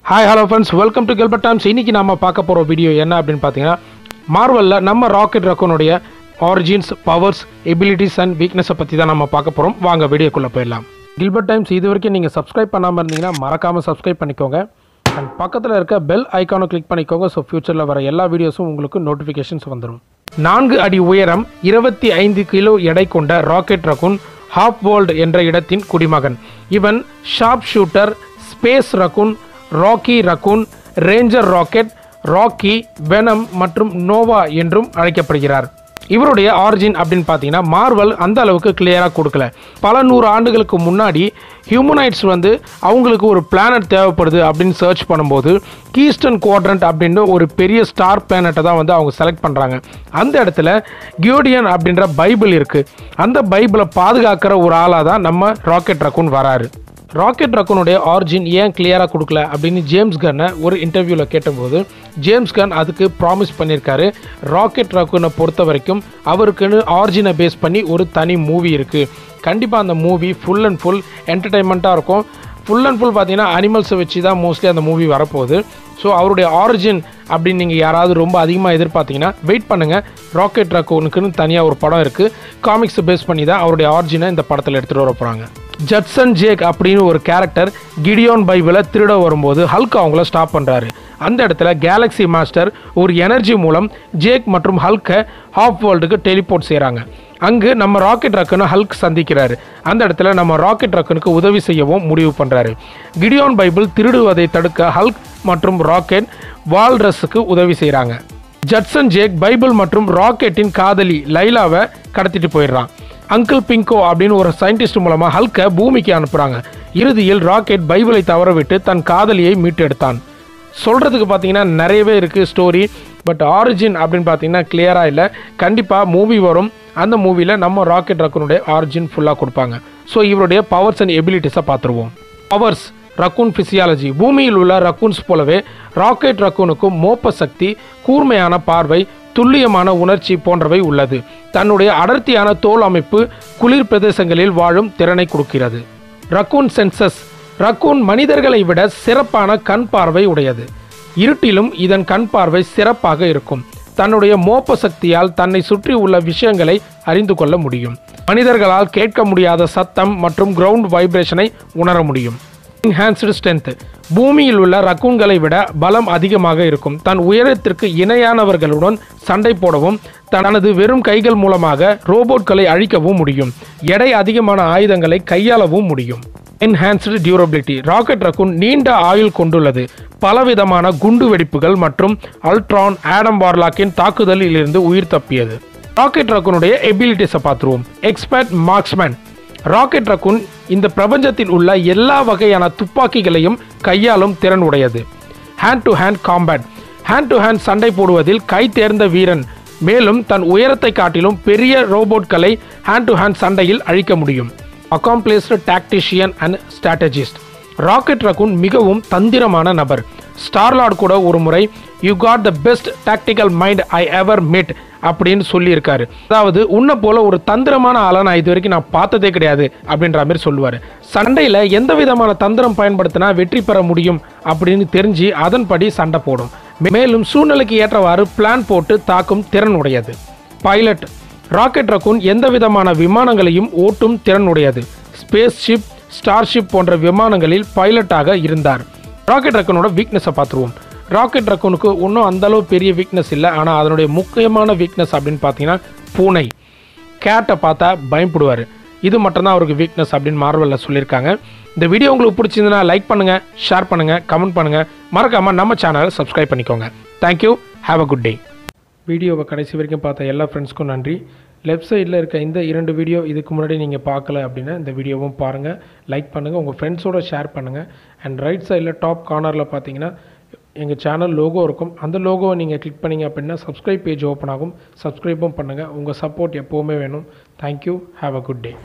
hi hello friends welcome to Gilbert Times இன்னைக்கு நம்ம பார்க்க போகிற வீடியோ என்ன அப்படின்னு பார்த்தீங்கன்னா மார்வலில் நம்ம ராக்கெட் ரக்கனுடைய ஆரிஜின்ஸ் பவர்ஸ் எபிலிட்டிஸ் அண்ட் வீக்னஸை பற்றி தான் நம்ம பார்க்க போகிறோம் வாங்க வீடியோக்குள்ளே போயிடலாம் கில்பர்ட் டைம்ஸ் இது வரைக்கும் நீங்கள் சப்ஸ்கிரைப் பண்ணாமல் இருந்தீங்கன்னா மறக்காமல் சப்ஸ்கிரைப் பண்ணிக்கோங்க அண்ட் பக்கத்தில் இருக்க பெல் ஐக்கானை கிளிக் பண்ணிக்கோங்க ஸோ ஃப்யூச்சரில் வர எல்லா வீடியோஸும் உங்களுக்கு நோட்டிஃபிகேஷன்ஸ் வந்துடும் நான்கு அடி உயரம் இருபத்தி ஐந்து கிலோ எடை கொண்ட ராக்கெட் ரகுன் ஹாப் வேர்ல்டு என்ற இடத்தின் குடிமகன் இவன் sharp shooter space raccoon Rocky raccoon ranger rocket Rocky venom மற்றும் நோவா என்றும் அழைக்கப்படுகிறார் இவருடைய ஆரிஜின் அப்படின்னு பார்த்தீங்கன்னா மார்வல் அந்த அளவுக்கு கிளியராக கொடுக்கல பல நூறு ஆண்டுகளுக்கு முன்னாடி ஹியூமனைட்ஸ் வந்து அவங்களுக்கு ஒரு பிளானட் தேவைப்படுது அப்படின்னு சர்ச் பண்ணும்போது கீஸ்டன் குவாட்ரண்ட் அப்படின்னு ஒரு பெரிய ஸ்டார் பிளானட்டை தான் வந்து அவங்க செலக்ட் பண்ணுறாங்க அந்த இடத்துல கியோடியன் அப்படின்ற பைபிள் இருக்குது அந்த பைபிளை பாதுகாக்கிற ஒரு ஆளாக தான் நம்ம ராக்கெட் ரக்குன் வராரு ராக்கெட் ரக்குனுடைய ஆரிஜின் ஏன் கிளியராக கொடுக்கல அப்படின்னு ஜேம்ஸ் கன்னை ஒரு இன்டர்வியூவில் கேட்டபோது ஜேம்ஸ் கன் அதுக்கு ப்ராமிஸ் பண்ணியிருக்காரு ராக்கெட் ரக்குனை பொறுத்த வரைக்கும் அவருக்குன்னு ஆரிஜினை பேஸ் பண்ணி ஒரு தனி மூவி இருக்குது கண்டிப்பாக அந்த மூவி ஃபுல் அண்ட் ஃபுல் என்டர்டைன்மெண்ட்டாக இருக்கும் ஃபுல் அண்ட் ஃபுல் பார்த்தீங்கன்னா அனிமல்ஸை வச்சு தான் மோஸ்ட்லி அந்த மூவி வரப்போகுது ஸோ அவருடைய ஆரிஜின் அப்படின்னு நீங்கள் யாராவது ரொம்ப அதிகமாக எதிர்பார்த்தீங்கன்னா வெயிட் பண்ணுங்கள் ராக்கெட் ரக்குனுக்குன்னு தனியாக ஒரு படம் இருக்குது காமிக்ஸை பேஸ் பண்ணி தான் அவருடைய ஆரிஜினை இந்த படத்தில் எடுத்துகிட்டு வர போகிறாங்க ஜட்சன் ஜேக் அப்படின்னு ஒரு கேரக்டர் கிடியோன் பைபிளை திருட வரும்போது ஹல்க் அவங்கள ஸ்டாப் பண்ணுறாரு அந்த இடத்துல கேலக்ஸி மாஸ்டர் ஒரு எனர்ஜி மூலம் ஜேக் மற்றும் ஹல்கை ஹாஃப் வேர்ல்டுக்கு டெலிபோர்ட் செய்கிறாங்க அங்கு நம்ம ராக்கெட் ரக்கனை ஹல்க் சந்திக்கிறாரு அந்த இடத்துல நம்ம ராக்கெட் ரக்கனுக்கு உதவி செய்யவும் முடிவு பண்ணுறாரு கிடியோன் பைபிள் திருடுவதை தடுக்க ஹல்க் மற்றும் ராக்கெட் வால்ரஸுக்கு உதவி செய்கிறாங்க ஜட்சன் ஜேக் பைபிள் மற்றும் ராக்கெட்டின் காதலி லைலாவை கடத்திட்டு போயிடுறான் அங்கிள் பிங்கோ அப்படின்னு ஒரு சயின்டிஸ்ட் மூலமா ஹல்கை பூமிக்கு அனுப்புறாங்க இறுதியில் ராக்கெட் பைபிளை தவறவிட்டு தன் காதலியை மீட்டெடுத்தான் சொல்கிறதுக்கு பார்த்தீங்கன்னா நிறையவே இருக்குது ஸ்டோரி பட் ஆரிஜின் அப்படின்னு பார்த்தீங்கன்னா கிளியராக இல்லை கண்டிப்பாக மூவி வரும் அந்த மூவியில் நம்ம ராக்கெட் ரக்கனுடைய ஆரிஜின் ஃபுல்லாக கொடுப்பாங்க ஸோ இவருடைய பவர்ஸ் அண்ட் எபிலிட்டிஸை பார்த்துருவோம் பவர்ஸ் ரக்கூன் ஃபிசியாலஜி பூமியில் உள்ள ரக்கூன்ஸ் போலவே ராக்கெட் ரக்கூனுக்கும் மோப்ப சக்தி கூர்மையான பார்வை துல்லியமான உணர்ச்சி போன்றவை உள்ளது தன்னுடைய அடர்த்தியான தோல் அமைப்பு குளிர் பிரதேசங்களில் வாழும் திறனை கொடுக்கிறது ரக்கூன் சென்சஸ் ரக்கூன் மனிதர்களை விட சிறப்பான கண் பார்வை உடையது இருட்டிலும் இதன் கண் பார்வை சிறப்பாக இருக்கும் தன்னுடைய மோப்ப சக்தியால் தன்னை சுற்றி உள்ள விஷயங்களை அறிந்து கொள்ள முடியும் மனிதர்களால் கேட்க முடியாத சத்தம் மற்றும் கிரவுண்ட் வைப்ரேஷனை உணர முடியும் என்ஹான்ஸ்டு ஸ்ட்ரென்த் பூமியில் உள்ள ரக்கூன்களை விட பலம் அதிகமாக இருக்கும் தன் உயரத்திற்கு இணையானவர்களுடன் சண்டை போடவும் தனது வெறும் கைகள் மூலமாக ரோபோட்களை அழிக்கவும் முடியும் எடை அதிகமான ஆயுதங்களை கையாளவும் முடியும் என்ஹான்ஸ்டு டியூரபிலிட்டி ராக்கெட் ரக்கூன் நீண்ட ஆயுள் கொண்டுள்ளது பலவிதமான குண்டு வெடிப்புகள் மற்றும் அல்ட்ரான் ஆடம் வார்லாக்கின் தாக்குதலில் இருந்து உயிர் தப்பியது ராக்கெட் ரக்கூனுடைய எபிலிட்டிஸை பார்த்துருவோம் எக்ஸ்பர்ட் மார்க்ஸ்மேன் ராக்கெட் ரக்குன் இந்த பிரபஞ்சத்தில் உள்ள எல்லா வகையான துப்பாக்கிகளையும் கையாளும் திறன் உடையது hand to hand combat hand to hand சண்டை போடுவதில் கை தேர்ந்த வீரன் மேலும் தன் உயரத்தை காட்டிலும் பெரிய ரோபோட்களை ஹேண்ட் டு ஹேண்ட் சண்டையில் அழிக்க முடியும் accomplished tactician and strategist rocket raccoon மிகவும் தந்திரமான நபர் ஸ்டார்லார்ட் கூட ஒரு முறை you got the best tactical mind I ever meet அப்படின்னு சொல்லியிருக்காரு அதாவது உன்னை போல ஒரு தந்திரமான ஆளை நான் இது வரைக்கும் நான் பார்த்ததே கிடையாது அப்படின்ற மாதிரி சொல்லுவார் சண்டையில் எந்த விதமான தந்திரம் பயன்படுத்தினா வெற்றி பெற முடியும் அப்படின்னு தெரிஞ்சு அதன்படி சண்டை போடும் மேலும் சூழ்நிலைக்கு ஏற்றவாறு பிளான் போட்டு தாக்கும் திறன் உடையது பைலட் ராக்கெட் ரக்கூன் எந்த விதமான விமானங்களையும் ஓட்டும் திறன் உடையது ஸ்பேஸ் ஷிப் ஸ்டார்ஷிப் போன்ற விமானங்களில் பைலட்டாக இருந்தார் ராக்கெட் ரக்கனோட வீக்னஸை பார்த்துருவோம் ராக்கெட் ரக்கூனுக்கு ஒன்றும் அந்தளவு பெரிய வீக்னஸ் இல்லை ஆனால் அதனுடைய முக்கியமான வீக்னஸ் அப்படின்னு பார்த்தீங்கன்னா பூனை கேட்டை பார்த்தா பயப்படுவார் இது மட்டும்தான் அவருக்கு வீக்னஸ் அப்படின்னு மார்வலில் சொல்லியிருக்காங்க இந்த வீடியோ உங்களுக்கு பிடிச்சிருந்தனா லைக் பண்ணுங்கள் ஷேர் பண்ணுங்கள் கமெண்ட் பண்ணுங்கள் மறக்காமல் நம்ம சேனலை சப்ஸ்கிரைப் பண்ணிக்கோங்க thank you have a good day வீடியோவை கடைசி வரைக்கும் பார்த்த எல்லா ஃப்ரெண்ட்ஸ்க்கும் நன்றி லெஃப்ட் சைடில் இருக்க இந்த இரண்டு வீடியோ இதுக்கு முன்னாடி நீங்கள் பார்க்கல அப்படின்னா இந்த வீடியோவும் பாருங்கள் லைக் பண்ணுங்கள் உங்கள் ஃப்ரெண்ட்ஸோட ஷேர் பண்ணுங்கள் அண்ட் ரைட் சைடில் டாப் கார்னரில் பார்த்தீங்கன்னா எங்கள் சேனல் லோகோ இருக்கும் அந்த லோகோவை நீங்கள் கிளிக் பண்ணிங்க அப்படின்னா சப்ஸ்கிரைப் பேஜ் ஓப்பன் ஆகும் சப்ஸ்கிரைப்பும் பண்ணுங்கள் உங்கள் சப்போர்ட் எப்போவுமே வேணும் thank you have a good day